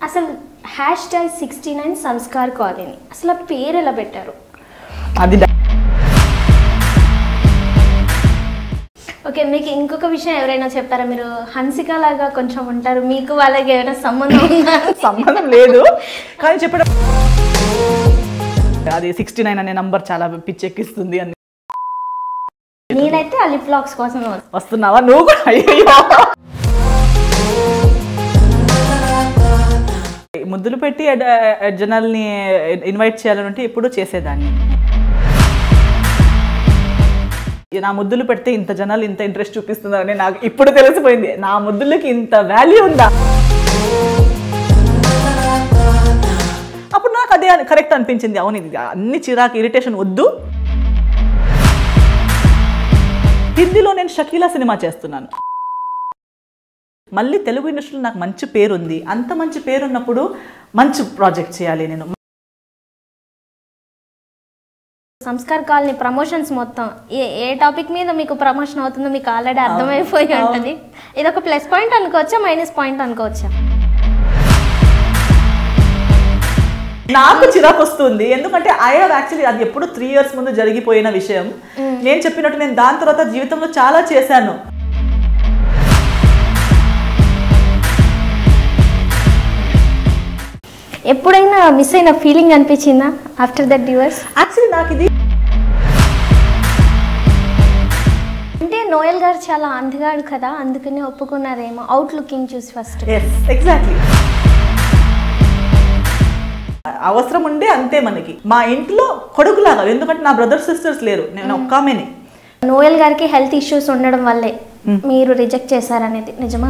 అసలు hash tag sixty nine Sanskar colony అసలు ఆ పేరు ఎలా పెట్టారు అది డ- ఓకే మీకు ఇంకొక విషయం ఎవరైనా చెప్పారా మీరు హన్సిక లాగా కొంచెం ఉంటారు మీకు వాళ్ళకి ఏమైనా సంబంధం ఉందా సంబంధం లేదు కానీ చెప్పడం అది సిక్స్టీ నైన్ అనే నంబర్ చాలా పిచ్చెక్కిస్తుంది అని నేనైతే ఆ లిప్ లాక్స్ కోసం వస్తున్నావా నువ్వు కూడా అయ్యో ముద్దులు పెట్టి ఎడ్- ఎడ్ జనాల్ని ఇన్వైట్ చేయాలంటే ఎప్పుడూ చేసేదాన్ని నా ముద్దులు పెడితే ఇంత జనాలు ఇంత ఇంట్రెస్ట్ చూపిస్తున్నారని నాకు ఇప్పుడు తెలిసిపోయింది నా ముద్దులకి ఇంత వాల్యూ ఉందా అప్పుడు నాకు అదే కరెక్ట్ అనిపించింది అవును ఇది అన్ని చిరాకు ఇరిటేషన్ వద్దు హిందీలో నేను షకీలా సినిమా చేస్తున్నాను మళ్ళీ తెలుగు ఇండస్ట్రీలో నాకు మంచి పేరు ఉంది అంత మంచి పేరు ఉన్నప్పుడు మంచి ప్రాజెక్ట్ చేయాలి నేను సంస్కార్ కాలనీ ప్రమోషన్స్ మొత్తం ఏ ఏ టాపిక్ మీద మీకు ప్రమోషన్ అవుతుందో మీకు ఆల్రెడీ అర్థమైపోయి ఉంటుంది ఇది ఒక ప్లస్ పాయింట్ అనుకోవచ్చా మైనస్ పాయింట్ అనుకోవచ్చా నాకు చిరాకు వస్తుంది ఎందుకంటే ఐ హావ్ యాక్చువల్లీ అది ఎప్పుడు త్రీ ఇయర్స్ ముందు జరిగిపోయిన విషయం నేను చెప్పినట్టు నేను దాని తర్వాత జీవితంలో చాలా చేశాను ఎప్పుడైనా మిస్ అయిన ఫీలింగ్ అనిపించిందా ఆఫ్టర్ దట్ డివర్స్ యాక్చువల్లీ నాకు ఇది అంటే నోయల్ గారు చాలా అందగాడు కదా అందుకనే ఒప్పుకున్నారేమో అవుట్ లుకింగ్ చూసి ఫస్ట్ ఎస్ ఎగ్జాక్ట్లీ అవసరం ఉండే అంతే మనకి మా ఇంట్లో కొడుకులాగా ఎందుకంటే నా బ్రదర్ సిస్టర్స్ లేరు నేను ఒక్క ఆమెనే నోయల్ గారికి హెల్త్ ఇష్యూస్ ఉండడం వల్లే మీరు రిజెక్ట్ చేశారనేది నిజమా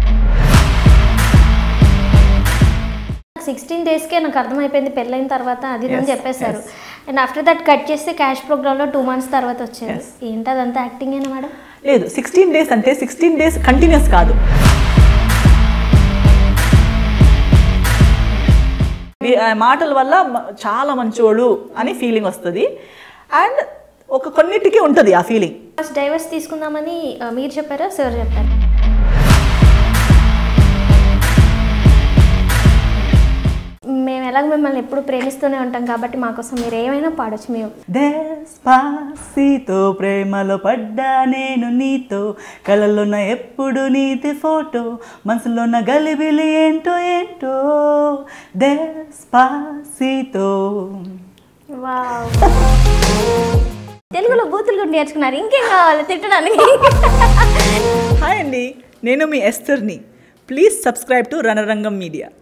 సిక్స్టీన్ డేస్కే నాకు అర్థమైపోయింది పెళ్ళైన తర్వాత అది ఇది అని Yes, చెప్పేశారు అండ్ ఆఫ్టర్ దట్ కట్ చేస్తే క్యాష్ ప్రోగ్రామ్లో టూ మంత్స్ తర్వాత వచ్చేది Yes. ఏంటి అదంతా యాక్టింగ్ అయినా మేడం లేదు సిక్స్టీన్ డేస్ అంటే సిక్స్టీన్ డేస్ కంటిన్యూస్ కాదు ఈ, ఆ, మాటల వల్ల మ- చాలా మంచోడు అని ఫీలింగ్ వస్తుంది అండ్ ఒక కొన్నిటికి ఉంటుంది ఆ ఫీలింగ్ ఫస్ట్ డైవర్స్ తీసుకుందామని ఆ, మీరు చెప్పారా సార్ చెప్పారు మేము ఎలాగ మిమ్మల్ని ఎప్పుడు ప్రేమిస్తూనే ఉంటాం కాబట్టి మాకోసం మీరు ఏమైనా పాడొచ్చు మేము దేస్పాసీతో ప్రేమలో పడ్డా నేను నీతో కలలోన ఎప్పుడు నీది ఫోటో మనసులోన గలిబిలి ఏంటో ఏంటో దేస్పాసీతో వావ్ తెలుగులో బూతులు కూడా నేర్చుకున్నారు ఇంకేం కావాలి తిట్టడానికి హాయ్ అండి నేను మీ ఎస్తర్ని please subscribe to Ranarangam media